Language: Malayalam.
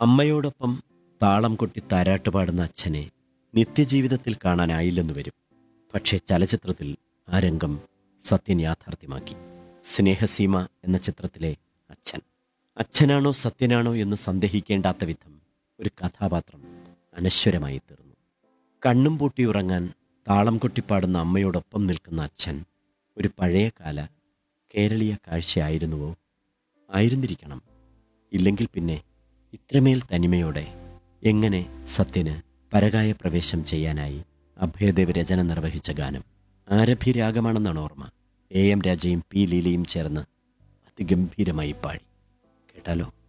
അമ്മയോടൊപ്പം താളം കൊട്ടി താരാട്ട് പാടുന്ന അച്ഛനെ നിത്യജീവിതത്തിൽ കാണാനായില്ലെന്ന് വരും പക്ഷേ ചലച്ചിത്രത്തിൽ ആ രംഗം സത്യൻ യാഥാർത്ഥ്യമാക്കി സ്നേഹസീമ എന്ന ചിത്രത്തിലെ അച്ഛൻ അച്ഛനാണോ സത്യനാണോ എന്ന് സന്ദേഹിക്കേണ്ടാത്ത വിധം ഒരു കഥാപാത്രം അനശ്വരമായി തീർന്നു കണ്ണും പൂട്ടി ഉറങ്ങാൻ താളം കൊട്ടിപ്പാടുന്ന അമ്മയോടൊപ്പം നിൽക്കുന്ന അച്ഛൻ ഒരു പഴയകാല കേരളീയ കാഴ്ചയായിരുന്നുവോ ആയിരുന്നിരിക്കണം ഇല്ലെങ്കിൽ പിന്നെ ഇത്രമേൽ തനിമയോടെ എങ്ങനെ സത്യന് പരകായ പ്രവേശം ചെയ്യാനായി അഭയദേവ് രചന നിർവഹിച്ച ഗാനം ആരഭ്യരാഗമാണെന്നാണ് ഓർമ്മ എ എം രാജയും പി ലീലയും ചേർന്ന് അതിഗംഭീരമായി പാടി കേട്ടാലോ